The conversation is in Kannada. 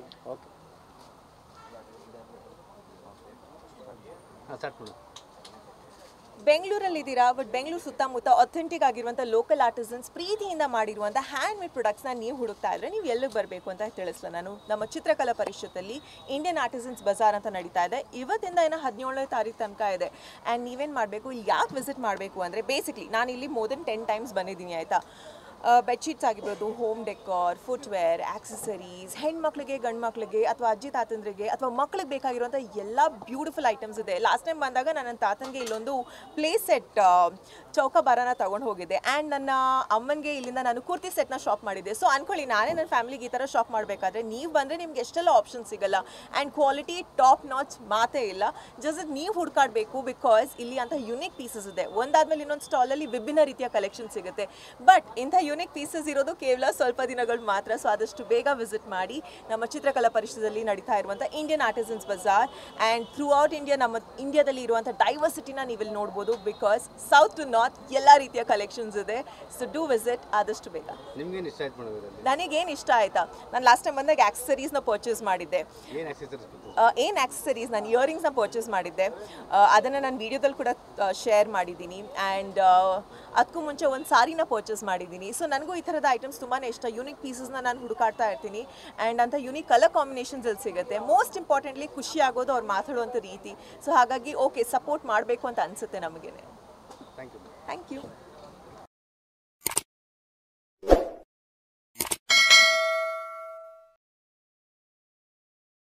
ಓಕೆ ಹಾಂ ಸ್ಟಾರ್ಟ್ ಮಾಡು ಬೆಂಗಳೂರಲ್ಲಿದ್ದೀರಾ ಬಟ್ ಬೆಂಗಳೂರು ಸುತ್ತಮುತ್ತ ಅಥೆಂಟಿಕ್ ಆಗಿರುವಂಥ ಲೋಕಲ್ ಆರ್ಟಿಸನ್ಸ್ ಪ್ರೀತಿಯಿಂದ ಮಾಡಿರುವಂಥ ಹ್ಯಾಂಡ್ ಮೇಡ್ ಪ್ರಾಡಕ್ಟ್ಸ್ನ ನೀವು ಹುಡುಕ್ತಾ ಇದ್ರೆ ನೀವು ಎಲ್ಲಿಗೆ ಬರಬೇಕು ಅಂತ ತಿಳಿಸ್ಲ ನಾನು ನಮ್ಮ ಚಿತ್ರಕಲಾ ಪರಿಷತ್ತಲ್ಲಿ ಇಂಡಿಯನ್ ಆರ್ಟಿಸನ್ಸ್ ಬಜಾರ್ ಅಂತ ನಡೀತಾ ಇದೆ ಇವತ್ತಿಂದ ಏನೋ ಹದಿನೇಳನೇ ತಾರೀಕು ತನಕ ಇದೆ ಆ್ಯಂಡ್ ನೀವೇನು ಮಾಡಬೇಕು ಇಲ್ಲಿ ಯಾಕೆ ವಿಸಿಟ್ ಮಾಡಬೇಕು ಅಂದರೆ ಬೇಸಿಕ್ಲಿ ನಾನು ಇಲ್ಲಿ ಮೋರ್ ದೆನ್ ಟೆನ್ ಟೈಮ್ಸ್ ಬಂದಿದ್ದೀನಿ ಆಯಿತಾ ಬೆಡ್ಶೀಟ್ಸ್ ಆಗಿರ್ಬೋದು ಹೋಮ್ ಡೆಕೋರ್ ಫುಟ್ವೇರ್ ಆಕ್ಸೆಸರೀಸ್ ಹೆಣ್ಮಕ್ಳಿಗೆ ಗಂಡು ಮಕ್ಳಿಗೆ ಅಥವಾ ಅಜ್ಜಿ ತಾತಂದ್ರಿಗೆ ಅಥವಾ ಮಕ್ಳಿಗೆ ಬೇಕಾಗಿರುವಂಥ ಎಲ್ಲ ಬ್ಯೂಟಿಫುಲ್ ಐಟಮ್ಸ್ ಇದೆ ಲಾಸ್ಟ್ ಟೈಮ್ ಬಂದಾಗ ನಾನು ನನ್ನ ತಾತನಿಗೆ ಇಲ್ಲೊಂದು ಪ್ಲೇ ಸೆಟ್ ಚೌಕಾಬಾರನ ತಗೊಂಡು ಹೋಗಿದ್ದೆ ಆ್ಯಂಡ್ ನನ್ನ ಅಮ್ಮನಿಗೆ ಇಲ್ಲಿಂದ ನಾನು ಕುರ್ತಿ ಸೆಟ್ನ ಶಾಪ್ ಮಾಡಿದ್ದೆ ಸೊ ಅನ್ಕೊಳ್ಳಿ ನಾನೇ ನನ್ನ ಫ್ಯಾಮಿಲಿಗೆ ಈ ಥರ ಶಾಪ್ ಮಾಡಬೇಕಾದ್ರೆ ನೀವು ಬಂದರೆ ನಿಮ್ಗೆ ಎಷ್ಟೆಲ್ಲ ಆಪ್ಷನ್ ಸಿಗಲ್ಲ ಆ್ಯಂಡ್ ಕ್ವಾಲಿಟಿ ಟಾಪ್ ನಾಚ್ ಮಾತೇ ಇಲ್ಲ ಜಸ್ಟ್ ನೀವು ಹುಡ್ಕಾಡಬೇಕು ಬಿಕಾಸ್ ಇಲ್ಲಿ ಅಂತ ಯುನಿಕ್ ಪೀಸಸ್ ಇದೆ ಒಂದಾದ್ಮೇಲೆ ಇನ್ನೊಂದು ಸ್ಟಾಲಲ್ಲಿ ವಿಭಿನ್ನ ರೀತಿಯ ಕಲೆಕ್ಷನ್ ಸಿಗುತ್ತೆ ಬಟ್ ಇಂಥ ಯುನಿಕ್ ಪೀಸಸ್ ಇರೋದು ಕೇವಲ ಸ್ವಲ್ಪ ದಿನಗಳು ಮಾತ್ರ ಸೊ ಆದಷ್ಟು ಬೇಗ ವಿಸಿಟ್ ಮಾಡಿ ನಮ್ಮ ಚಿತ್ರಕಲಾ ಪರಿಷತ್ತಲ್ಲಿ ನಡೀತಾ ಇರುವಂಥ Indian artisans bazaar and throughout India ನಮ್ಮ ಇಂಡಿಯಾದಲ್ಲಿ ಇರುವಂಥ ಡೈವರ್ಸಿಟಿನ ನೀವು ಇಲ್ಲಿ ನೋಡ್ಬೋದು ಬಿಕಾಸ್ ಸೌತ್ ಟು ನಾರ್ತ್ ಎಲ್ಲ ರೀತಿಯ ಕಲೆಕ್ಷನ್ಸ್ ಇದೆ ಸೊ ಡೂ ವಿಸಿಟ್ ಆದಷ್ಟು ಬೇಗ ನಿಮ್ಗೇನು ಇಷ್ಟ ಆಯ್ತು ಮೇಡಮ್ ಇದರಲ್ಲಿ ನನಗೇನು ಇಷ್ಟ ಆಯ್ತಾ ನಾನು ಲಾಸ್ಟ್ ಟೈಮ್ ಬಂದಾಗ ಆಕ್ಸೆಸರೀಸ್ನ ಪರ್ಚೇಸ್ ಮಾಡಿದ್ದೆ ಏನು ಆಕ್ಸೆಸರೀಸ್ ಬಿತ್ತು ಏನು ಆಕ್ಸೆಸರೀಸ್ ನಾನು ಇಯರಿಂಗ್ಸ್ನ ಪರ್ಚೇಸ್ ಮಾಡಿದ್ದೆ ಅದನ್ನು ನಾನು ವೀಡಿಯೋದಲ್ಲಿ ಕೂಡ ಶೇರ್ ಮಾಡಿದ್ದೀನಿ ಆ್ಯಂಡ್ ಅದಕ್ಕೂ ಮುಂಚೆ ಒಂದು ಸಾರಿನ ಪರ್ಚೇಸ್ ಮಾಡಿದ್ದೀನಿ ಸೊ ನನಗೂ ಈ ಥರದ ಐಟಮ್ಸ್ ತುಂಬಾ ಇಷ್ಟ ಯೂನಿಕ್ ಪೀಸಸ್ನ ನಾನು ಹುಡುಕಾಡ್ತಾ ಇರ್ತೀನಿ ಆ್ಯಂಡ್ ಅಂತ ಯೂನಿಕ್ ಕಲರ್ ಕಾಂಬಿನೇಷನ್ಸ್ ಅಲ್ಲಿ ಸಿಗುತ್ತೆ ಮೋಸ್ಟ್ ಇಂಪಾರ್ಟೆಂಟ್ಲಿ ಖುಷಿ ಆಗೋದು ಅವ್ರು ಮಾತಾಡುವಂಥ ರೀತಿ ಸೊ ಹಾಗಾಗಿ ಓಕೆ ಸಪೋರ್ಟ್ ಮಾಡಬೇಕು ಅಂತ ಅನಿಸುತ್ತೆ ನಮಗೇನೆ ಥ್ಯಾಂಕ್ ಯು ಥ್ಯಾಂಕ್ ಯು